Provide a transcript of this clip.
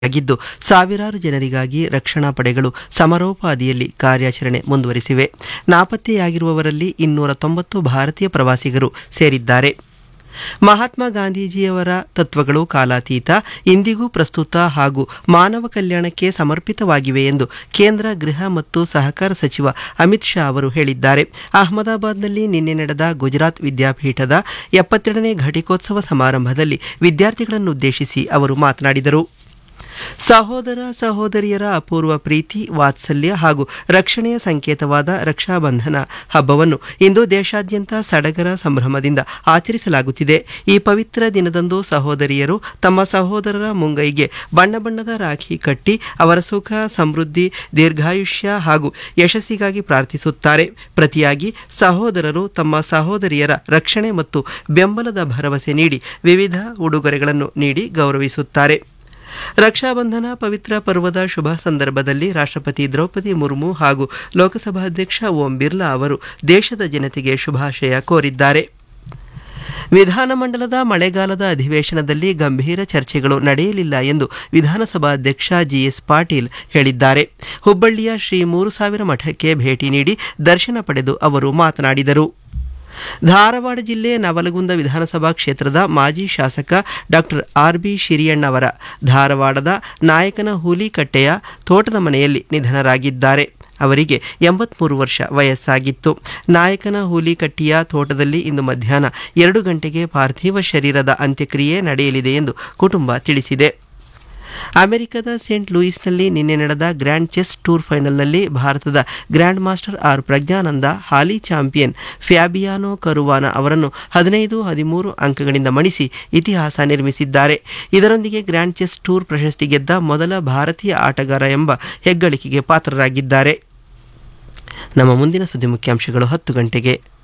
ಆಗಿದ್ದು ಸಾವಿರಾರು ಜನರಿಗಾಗಿ ರಕ್ಷಣಾ ಪಡೆಗಳು ಸಮರೋಪಾದಿಯಲ್ಲಿ ಕಾರ್ಯಾಚರಣೆ ಮುಂದುವರಿಸಿವೆ ನಾಪತ್ತೆಯಾಗಿರುವವರಲ್ಲಿ ಇನ್ನೂರ ತೊಂಬತ್ತು ಭಾರತೀಯ ಪ್ರವಾಸಿಗರು ಸೇರಿದ್ದಾರೆ ಮಹಾತ್ಮ ಗಾಂಧೀಜಿಯವರ ತತ್ವಗಳು ಕಾಲಾತೀತ ಇಂದಿಗೂ ಪ್ರಸ್ತುತ ಹಾಗೂ ಮಾನವ ಕಲ್ಯಾಣಕ್ಕೆ ಸಮರ್ಪಿತವಾಗಿವೆ ಎಂದು ಕೇಂದ್ರ ಗೃಹ ಮತ್ತು ಸಹಕಾರ ಸಚಿವ ಅಮಿತ್ ಶಾ ಅವರು ಹೇಳಿದ್ದಾರೆ ಅಹಮದಾಬಾದ್ನಲ್ಲಿ ನಿನ್ನೆ ನಡೆದ ಗುಜರಾತ್ ವಿದ್ಯಾಪೀಠದ ಎಪ್ಪತ್ತೆರಡನೇ ಘಟಿಕೋತ್ಸವ ಸಮಾರಂಭದಲ್ಲಿ ವಿದ್ಯಾರ್ಥಿಗಳನ್ನುದ್ದೇಶಿಸಿ ಅವರು ಮಾತನಾಡಿದರು ಸಹೋದರ ಸಹೋದರಿಯರ ಅಪೂರ್ವ ಪ್ರೀತಿ ವಾತ್ಸಲ್ಯ ಹಾಗೂ ರಕ್ಷಣೆಯ ಸಂಕೇತವಾದ ರಕ್ಷಾಬಂಧನ ಹಬ್ಬವನ್ನು ಇಂದು ದೇಶಾದ್ಯಂತ ಸಡಗರ ಸಂಭ್ರಮದಿಂದ ಆಚರಿಸಲಾಗುತ್ತಿದೆ ಈ ಪವಿತ್ರ ದಿನದಂದು ಸಹೋದರಿಯರು ತಮ್ಮ ಸಹೋದರರ ಮುಂಗೈಗೆ ಬಣ್ಣ ಬಣ್ಣದ ರಾಖಿ ಕಟ್ಟಿ ಅವರ ಸುಖ ಸಮೃದ್ಧಿ ದೀರ್ಘಾಯುಷ್ಯ ಹಾಗೂ ಯಶಸ್ಸಿಗಾಗಿ ಪ್ರಾರ್ಥಿಸುತ್ತಾರೆ ಪ್ರತಿಯಾಗಿ ಸಹೋದರರು ತಮ್ಮ ಸಹೋದರಿಯರ ರಕ್ಷಣೆ ಮತ್ತು ಬೆಂಬಲದ ಭರವಸೆ ನೀಡಿ ವಿವಿಧ ಉಡುಗೊರೆಗಳನ್ನು ನೀಡಿ ಗೌರವಿಸುತ್ತಾರೆ ರಕ್ಷಾಬಂಧನ ಪವಿತ್ರ ಪರ್ವದ ಶುಭ ಸಂದರ್ಭದಲ್ಲಿ ರಾಷ್ಟ್ರಪತಿ ದ್ರೌಪದಿ ಮುರ್ಮು ಹಾಗೂ ಲೋಕಸಭಾಧ್ಯಕ್ಷ ಓಂ ಬಿರ್ಲಾ ಅವರು ದೇಶದ ಜನತೆಗೆ ಶುಭಾಶಯ ಕೋರಿದ್ದಾರೆ ವಿಧಾನಮಂಡಲದ ಮಳೆಗಾಲದ ಅಧಿವೇಶನದಲ್ಲಿ ಗಂಭೀರ ಚರ್ಚೆಗಳು ನಡೆಯಲಿಲ್ಲ ಎಂದು ವಿಧಾನಸಭಾಧ್ಯಕ್ಷ ಜಿಎಸ್ ಪಾಟೀಲ್ ಹೇಳಿದ್ದಾರೆ ಹುಬ್ಬಳ್ಳಿಯ ಶ್ರೀ ಮೂರು ಸಾವಿರ ಮಠಕ್ಕೆ ಭೇಟಿ ನೀಡಿ ದರ್ಶನ ಪಡೆದು ಅವರು ಮಾತನಾಡಿದರು ಧಾರವಾಡ ಜಿಲ್ಲೆ ನವಲಗುಂದ ವಿಧಾನಸಭಾ ಕ್ಷೇತ್ರದ ಮಾಜಿ ಶಾಸಕ ಡಾಕ್ಟರ್ ಆರ್ ಬಿ ಶಿರಿಯಣ್ಣವರ ಧಾರವಾಡದ ನಾಯಕನ ಹೂಲಿಕಟ್ಟೆಯ ತೋಟದ ಮನೆಯಲ್ಲಿ ನಿಧನರಾಗಿದ್ದಾರೆ ಅವರಿಗೆ ಎಂಬತ್ಮೂರು ವರ್ಷ ವಯಸ್ಸಾಗಿತ್ತು ನಾಯಕನ ಹೂಲಿಕಟ್ಟಿಯ ತೋಟದಲ್ಲಿ ಇಂದು ಮಧ್ಯಾಹ್ನ ಎರಡು ಗಂಟೆಗೆ ಪಾರ್ಥಿವ ಶರೀರದ ಅಂತ್ಯಕ್ರಿಯೆ ನಡೆಯಲಿದೆ ಎಂದು ಕುಟುಂಬ ತಿಳಿಸಿದೆ ಅಮೆರಿಕದ ಸೇಂಟ್ ಲೂಯಿಸ್ನಲ್ಲಿ ನಿನ್ನೆ ನಡೆದ ಗ್ರ್ಯಾಂಡ್ ಚೆಸ್ ಟೂರ್ ಫೈನಲ್ನಲ್ಲಿ ಭಾರತದ ಗ್ರ್ಯಾಂಡ್ ಮಾಸ್ಟರ್ ಆರ್ ಪ್ರಜ್ಞಾನಂದ ಹಾಲಿ ಚಾಂಪಿಯನ್ ಫ್ಯಾಬಿಯಾನೋ ಕರುವಾನ ಅವರನ್ನು ಹದಿನೈದು ಹದಿಮೂರು ಅಂಕಗಳಿಂದ ಮಣಿಸಿ ಇತಿಹಾಸ ನಿರ್ಮಿಸಿದ್ದಾರೆ ಇದರೊಂದಿಗೆ ಗ್ರ್ಯಾಂಡ್ ಚೆಸ್ ಟೂರ್ ಪ್ರಶಸ್ತಿ ಗೆದ್ದ ಮೊದಲ ಭಾರತೀಯ ಆಟಗಾರ ಎಂಬ ಹೆಗ್ಗಳಿಕೆಗೆ ಪಾತ್ರರಾಗಿದ್ದಾರೆ ನಮ್ಮ ಮುಂದಿನ ಸುದ್ದಿ ಮುಖ್ಯಾಂಶಗಳು ಹತ್ತು ಗಂಟೆಗೆ